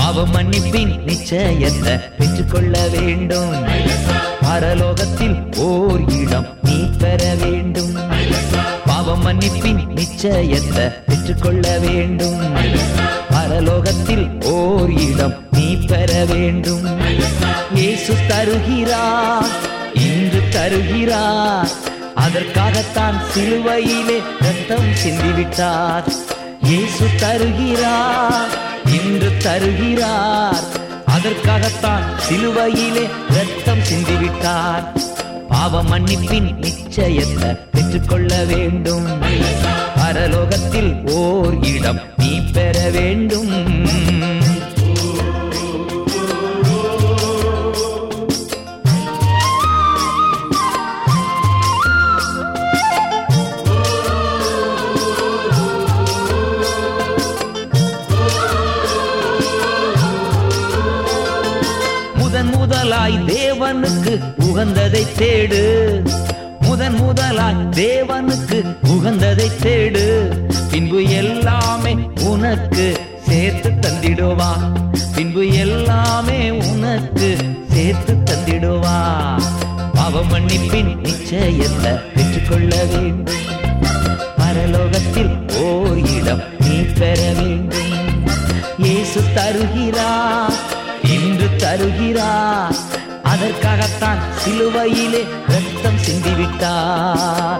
பாவ மன்னிப்பின் நிச்சயத்தை பெற்றுக்கொள்ள வேண்டும் பரலோகத்தில் ஓர் இடம் நீ பெற வேண்டும் பாவ மன்னிப்பின் நிச்சயத்தை பெற்றுக்கொள்ள வேண்டும் பரலோகத்தில் ஓர் இடம் நீ பெற வேண்டும் இயேசு தருகிறார் இன்று தருகிறார் அதற்காகத்தான் சிலுவையிலே ரத்தம் சிந்திவிட்டார் இயேசு தருகிறார் இன்று தருகிறார் அதற்காகத்தான் சிலுவையிலே ரத்தம் சிந்திவிட்டார் பாவ மன்னிப்பின் நிச்சயத்தை பெற்றுக்கொள்ள வேண்டும் பரலோகத்தில் ஓர் இடம் நீ பெற வேண்டும் முதன் முதலாய் தேவனுக்கு உகந்ததை தேடு முதன் முதலாய் தேவனுக்கு உகந்ததை தேடு பின்பு எல்லாமே உனக்கு சேர்த்து தந்திடுவா பின்பு எல்லாமே உனக்கு சேர்த்து தந்திடுவா பாவ மன்னிப்பின் நிச்சயத்தை பெற்றுக்கொள்ள வேண்டும் பரலோகத்தில் ஓர் இடம் நீ பெற வேண்டும் இயேசு தருகிறார் இன்று தருகிறார் அதற்காகத்தான் சிலுவையிலே ரத்தம் சிந்திவிட்டார்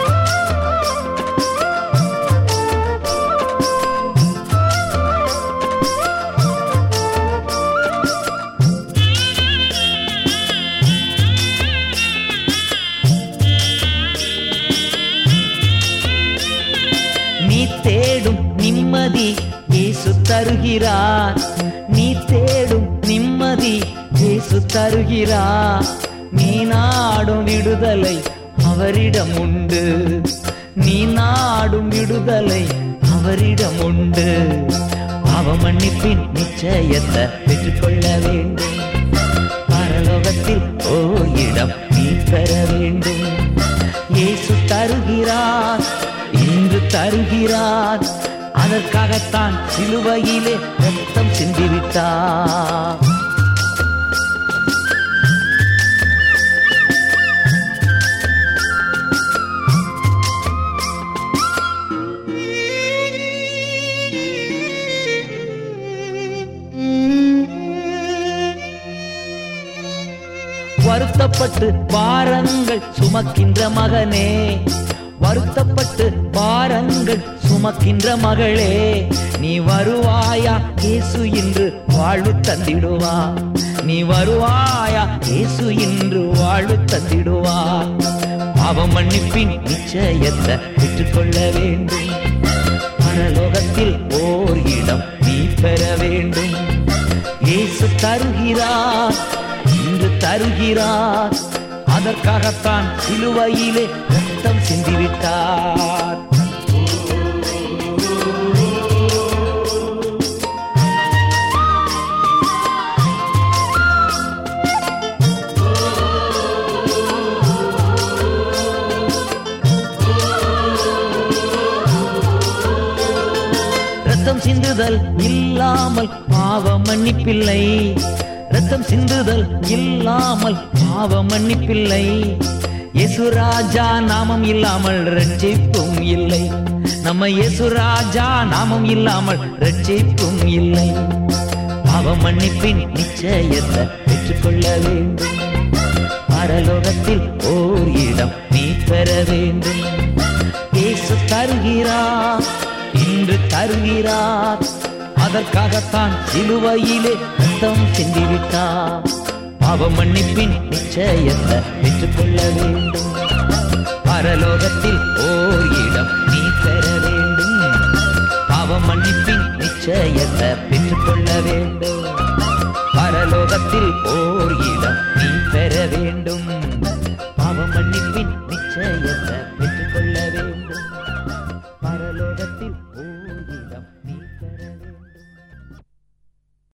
நீ தேடும் நிம்மதி இயேசு தருகிறார் நீ தேடும் நிம்மதி இயேசு தருகிறார் நீ நாடும் விடுதலை அவரிடம் உண்டு நீ நாடும் விடுதலை அவரிடம் உண்டு பாவ மன்னிப்பின் நிச்சயத்தை பெற்றுக்கொள்ள வேண்டும் பரலோகத்தில் ஓர் இடம் நீ பெற வேண்டும் இயேசு தருகிறார் இன்று தருகிறார் அதற்காகத்தான் சிலுவையிலே ரத்தம் சிந்திவிட்டார் வருத்தப்பட்டு பாரங்கள் சுமக்கின்ற மகனே வருத்தப்பட்டு பாரங்கள் சுமக்கின்ற மகளே நீ வருவாயா இயேசு இன்று வாழ்வு தந்திடுவா நீ வருவாயா இயேசு இன்று வாழ்வு தந்திடுவா பாவ மன்னிப்பின் நிச்சயத்தை பெற்றுக்கொள்ள வேண்டும் பரலோகத்தில் ஓர் இடம் நீ பெற வேண்டும் இயேசு தருகிறார் இன்று தருகிறார் அதற்காகத்தான் சிலுவையிலே ரத்தம் சிந்திவிட்டார் ரத்தம் சிந்துதல் இல்லாமல் பாவ மன்னிப்பில்லை ரத்தம் சிந்துதல் இல்லாமல் பாவ மன்னிப்பில்லை யேசுராஜா நாமம் இல்லாமல் ரட்சிப்பும் இல்லை நம்ம யேசுராஜா நாமம் இல்லாமல் ரட்சிப்பும் இல்லை பாவ மன்னிப்பின் நிச்சயத்தை பெற்றுக்கொள்ள வேண்டும் பரலோகத்தில் ஓர் இடம் நீ பெற வேண்டும் இயேசு தருகிறார் இன்று தருகிறார் அதற்காகத்தான் சிலுவையிலே ரத்தம் சிந்திவிட்டார் பாவ மன்னிப்பின் நிச்சயத்தை பெற்றுக்கொள்ள வேண்டும் பரலோகத்தில் ஓர் இடம் நீ பெற வேண்டும் பாவ மன்னிப்பின் நிச்சயத்தை பெற்றுக்கொள்ள வேண்டும் பரலோகத்தில் ஓர்